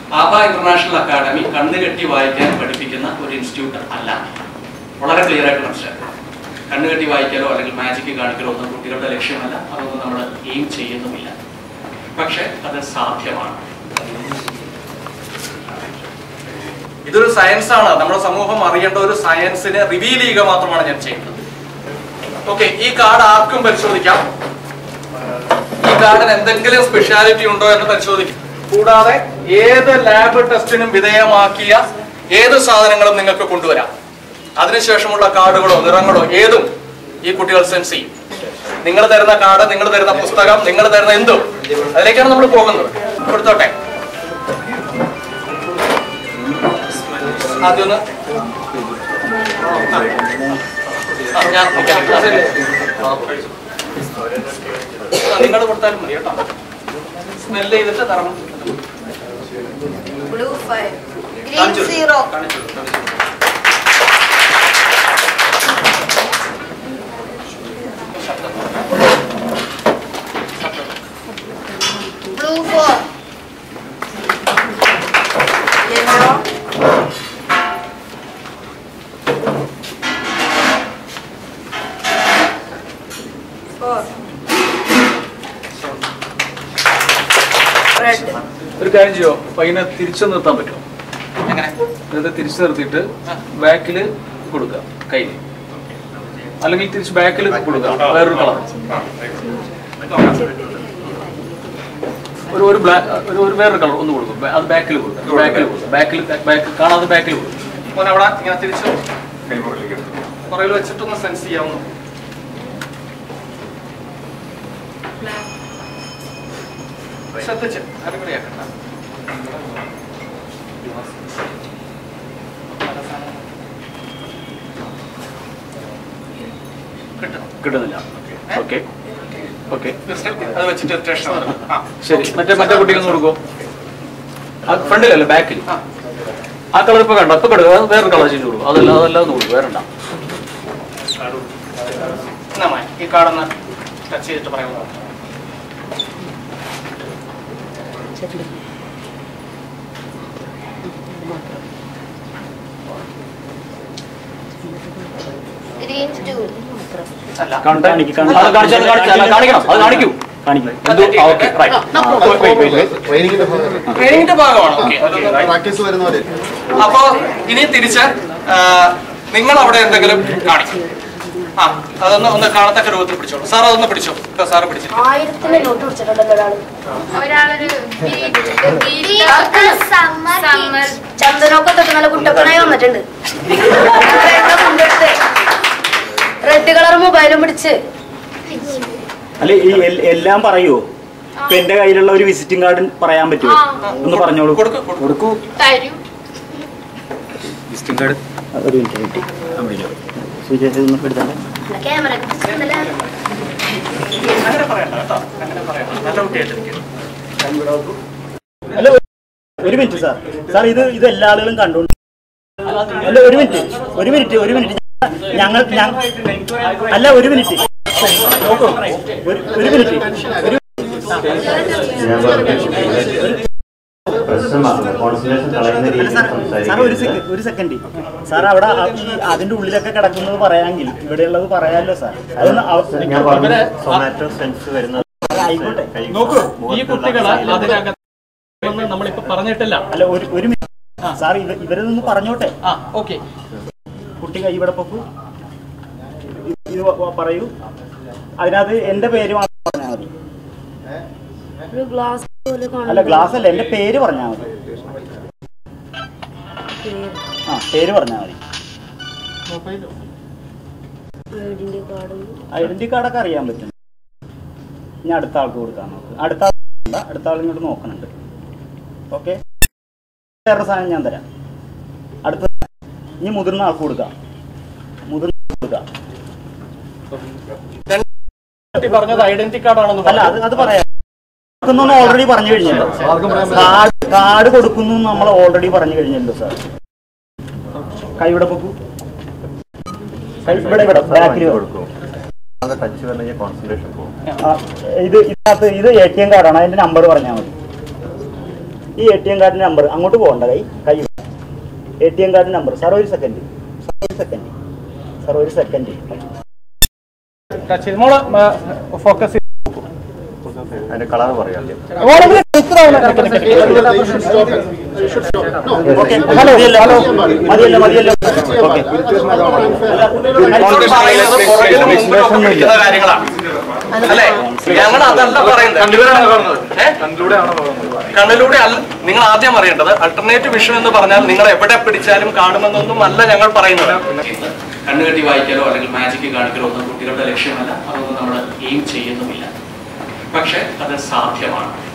ആബ international academy കണ്ണുകെട്ടി വായിക്കാൻ പഠിപ്പിക്കുന്ന ഒരു ഇൻസ്റ്റിറ്റ്യൂട്ട് അല്ല വളരെ ക്ലിയർ ആയിട്ട് മനസ്സിലാക്കുക കണ്ണുകെട്ടി വായിക്കലോ അല്ലെങ്കിൽ മാജിക് കാണിക്കലോ ഒന്നും കുട്ടികളുടെ ലക്ഷ്യമല്ല അതൊന്നും നമ്മൾ എയിം ചെയ്യുന്നുമില്ല പക്ഷെ അത് സാധ്യമാണ് ഇതൊരു സയൻസ് ആണ് നമ്മുടെ സമൂഹം അറിയേണ്ട ഒരു സയൻസിനെ റിവീൽ ചെയ്യുക മാത്രമാണ് ഞാൻ ചെയ്യുന്നത് ഓക്കെ ഈ കാർഡ് ആർക്കും പരിശോധിക്കാം ഈ കാർഡിന് എന്തെങ്കിലും സ്പെഷ്യാലിറ്റി ഉണ്ടോ എന്ന് പരിശോധിക്കും കൂടാതെ ഏത് ലാബ് ടെസ്റ്റിനും വിധേയമാക്കിയ ഏത് സാധനങ്ങളും നിങ്ങൾക്ക് കൊണ്ടുവരാം അതിനുശേഷമുള്ള കാർഡുകളോ നിറങ്ങളോ ഏതും ഈ കുട്ടികൾ സെൻസ് ചെയ്യും നിങ്ങൾ തരുന്ന കാർഡ് നിങ്ങൾ തരുന്ന പുസ്തകം നിങ്ങൾ തരുന്ന എന്തും അതിലേക്കാണ് നമ്മൾ പോകുന്നത് കൊടുത്തോട്ടെ ആദ്യം ഒന്ന് ആ, ഞാൻ നിങ്ങൾ കൊടുത്താലും മതി കേട്ടോ സ്മെല് ചെയ്തിട്ട് തരണം ബ്ലൂ ഫൈവ് ഗ്രീൻ കാണിച്ചു കൊടുക്ക്. സീറോ കാണിച്ചു കൊടുക്ക്, കാണിച്ചു കൊടുക്ക്. Blue four yellow four red ഒരു കാര്യം ചെയ്യോ പയ്യനെ തിരിച്ചു നിർത്താൻ പറ്റുമോ എങ്ങനെ എന്നിട്ട് തിരിച്ചു നിർത്തിയിട്ട് ബാക്കിൽ കൊടുക്കുക കയ്യിൽ അല്ലെങ്കിൽ തിരിച്ച് ബാക്കിൽ കൊടുക്കുക വേറൊരു കളർ ഒരു ഒരു ബ്ലാക്ക് ഒരു ഒരു വേറൊരു കളർ ഒന്ന് കൊടുക്കും ബ- അത് ബാക്കിൽ കൊടുക്കുക ബാക്കിൽ കൊടുക്കുക ബാക്കിൽ ബാക്ക് കാണാതെ ബാക്കിൽ കൊടുക്കും മോൻ അവിടെ ഇങ്ങനെ തിരിച്ചു പുറകിൽ വെച്ചിട്ടൊന്ന് സെൻസ് ചെയ്യാവുന്നു ശ്രദ്ധിച്ച് അടിപൊളിയാക്കണ്ട കിട്ടണം കിട്ടുന്നില്ല ഓക്കെ ഓക്കെ അത് വെച്ചിട്ട് ടെസ്റ്റ് ആ ശരി മറ്റേ മറ്റേ കുട്ടിക്ക് ഒന്ന് കൊടുക്കുമോ ആ ഫ്രണ്ടിലല്ലേ ബാക്കിൽ ആ. ആ കളർ ഇപ്പൊ കണ്ടോ ഇപ്പൊ കിടക്കുക വേറൊരു കളർ ചെയ്ത് കൊടുക്കും അതല്ല അതല്ല ഒന്ന് കൊടുക്കും വേറണ്ട എന്നാ മോനെ, ഈ കാർഡൊന്ന് ടച്ച് ചെയ്തിട്ട് പറയാമോ ഗ്രീൻ ടു അല്ല കാണിക്ക്, കാണിക്ക്. അത് കാണിച്ച് അത് കാണിച്ച് അല്ല, കാണിക്കണം അത് കാണിക്കൂ കാണിക്കും എന്തോ ഓക്കെ ട്രെയിനിങ്ങിന്റെ ഭാഗമാണ് ഓക്കെ പ്രാക്ടീസ് വരുന്നവരെ അപ്പോ ഇനി തിരിച്ച് ആ, നിങ്ങൾ അവിടെ എന്തെങ്കിലും കാണിക്കും ആ അതൊന്ന് ഒന്ന് കാണത്തക്ക രൂപത്തിൽ പിടിച്ചോളൂ സാർ അതൊന്ന് പിടിച്ചോ ഇപ്പൊ സാറ് പിടിച്ചിരിക്കും ആയിരത്തിന്റെ നോട്ട് പിടിച്ചിട്ടുണ്ടല്ലോ ഒരാള് ഒരാളൊരു സമ്മർ ചന്ദനമൊക്കെ തൊട്ട് നല്ല കുട്ടപ്പനായി വന്നിട്ടുണ്ട് റെഡ് കളർ മൊബൈലും പിടിച്ച് അല്ല ഈ എൽ- എല്ലാം പറയുമോ ഇപ്പൊ എന്റെ കയ്യിലുള്ള ഒരു വിസിറ്റിംഗ് കാർഡ് പറയാൻ പറ്റുമോ ഒന്ന് പറഞ്ഞോളൂ കൊടുക്ക് കൊടുക്ക്. കൊടുക്കൂ തരും വിസിറ്റിംഗ് കാർഡ് ഒരു മിനിറ്റ് കിട്ടി സുജേഷ് ഒന്ന് എടുത്താൽ ക്യാമറ അങ്ങനെ പറയണ്ട കേട്ടോ അങ്ങനെ പറയണ്ട നല്ല കുട്ടിയായിട്ടിരിക്കും അല്ല ഒരു മിനിറ്റ് സാർ സാർ ഇത് ഇത് എല്ലാ ആളുകളും കണ്ടോണ്ട് അല്ല ഒരു മിനിറ്റ് ഒരു മിനിറ്റ് ഒരു മിനിറ്റ് ഞങ്ങൾ ഞങ്ങൾ അല്ല ഒരു മിനിറ്റ് നോക്കൂ ഒരു ഒരു മിനിറ്റ് ഒരു കോൺസെൻട്രേഷൻ കളയുന്ന അല്ല രീതിയിൽ സാർ സാർ ഒരു സംസാരിക്കരുത്. സെക്കൻഡ് ഒരു സെക്കൻഡ് സാർ അവിടെ ആ ഈ അതിന്റെ ഉള്ളിലൊക്കെ കിടക്കുന്നത് പറയാമെങ്കിൽ ഇവിടെയുള്ളത് പറയാമല്ലോ സാർ അതൊന്ന് അവ- ഞാൻ പറഞ്ഞു സൊമാറ്റോ സെൻസ് വരുന്ന ആയിക്കോട്ടെ നോക്കൂ ഈ കുട്ടികള് അതിനകത്ത് ഒന്നും നമ്മളിപ്പോ പറഞ്ഞിട്ടില്ല അല്ല ഒരു ഒരു മിനിറ്റ് സാർ ഇവ ഇവരൊന്ന് പറഞ്ഞോട്ടെ ആ ഓക്കെ കുട്ടി കൈ ഇവിടെ പൊക്കൂ ഇത് വ- വ- പറയൂ അതിനകത്ത് എന്റെ പേര് മാത്രം പറഞ്ഞാൽ മതി ഒരു ഗ്ലാസ് പോലെ അല്ല ഗ്ലാസ് അല്ല എന്റെ പേര് പറഞ്ഞാൽ മതി ആ പേര് പറഞ്ഞാൽ മതി ഐഡന്റി കാർഡ് ഐഡന്റി കാർഡൊക്കെ അറിയാൻ പറ്റും ഇനി അടുത്ത ആൾക്ക് കൊടുക്കാൻ നോക്ക് അടുത്ത ആൾ ഇല്ല, അടുത്ത ആൾ ഇങ്ങോട്ട് നോക്കുന്നുണ്ട് ഓക്കെ വേറെ സാധനം ഞാൻ തരാം അടുത്ത ഇനി മുതിർന്ന ആൾക്ക് കൊടുക്കാം മുതിർന്ന ആൾക്ക് കൊടുക്കാം കുട്ടി പറഞ്ഞത് ഐഡന്റി കാർഡ് ആണെന്ന് അല്ല അത് അത് പറയാം കൊടുക്കുന്നു ഓൾറെഡി പറഞ്ഞു കഴിഞ്ഞല്ലോ കാർഡ് കാർഡ് കൊടുക്കുന്നു നമ്മൾ ഓൾറെഡി പറഞ്ഞു കഴിഞ്ഞല്ലോ സാർ കൈ ഇവിടെ പൊക്കൂ കൈ ഇവിടെ ഇവിടെ ബാക്കിൽ കൊടുക്കും അത് ടച്ച് വന്നു കഴിഞ്ഞാൽ കോൺസെൻട്രേഷൻ പോകും ആ, ഇത് ഇതിനകത്ത് ഇത് എ ടി എം കാർഡാണ് അതിന്റെ നമ്പർ പറഞ്ഞാൽ മതി ഈ എ ടി എം കാർഡിന്റെ നമ്പർ അങ്ങോട്ട് പോകണ്ട കൈ കൈ എ ടി എം കാർഡിന്റെ നമ്പർ സാർ ഒരു സെക്കൻഡ് സാർ ഒരു സെക്കൻഡ് സാർ ഒരു സെക്കൻഡ് ടച്ച് ചെയ്ത് മോള് ഫോക്കസ് അതിന്റെ കളർ പറയാം ആദ്യം. മതിയല്ലോ മതിയല്ലോ മതിയല്ലോ ഓക്കെ ഇത് പറയുന്നത് പുറകിലും മുമ്പിലും ഒക്കെ പിടിക്കുന്ന കാര്യങ്ങളാണ് അല്ലേ ഞങ്ങൾ അതല്ല പറയുന്നത് ഏ? കണ്ണിലൂടെ അല്ല നിങ്ങൾ ആദ്യം അറിയേണ്ടത് അൾട്ടർനേറ്റീവ് വിഷൻ എന്ന് പറഞ്ഞാൽ നിങ്ങൾ എവിടെ പിടിച്ചാലും കാണുമെന്നൊന്നും അല്ല ഞങ്ങൾ പറയുന്നത് കണ്ണുകെട്ടി വായിക്കലോ അല്ലെങ്കിൽ മാജിക് കാണിക്കലോ ഒന്നും കുട്ടികളുടെ ലക്ഷ്യമല്ല അതൊന്നും നമ്മൾ എയിം ചെയ്യുന്നുമില്ല പക്ഷെ അത് സാധ്യമാണ്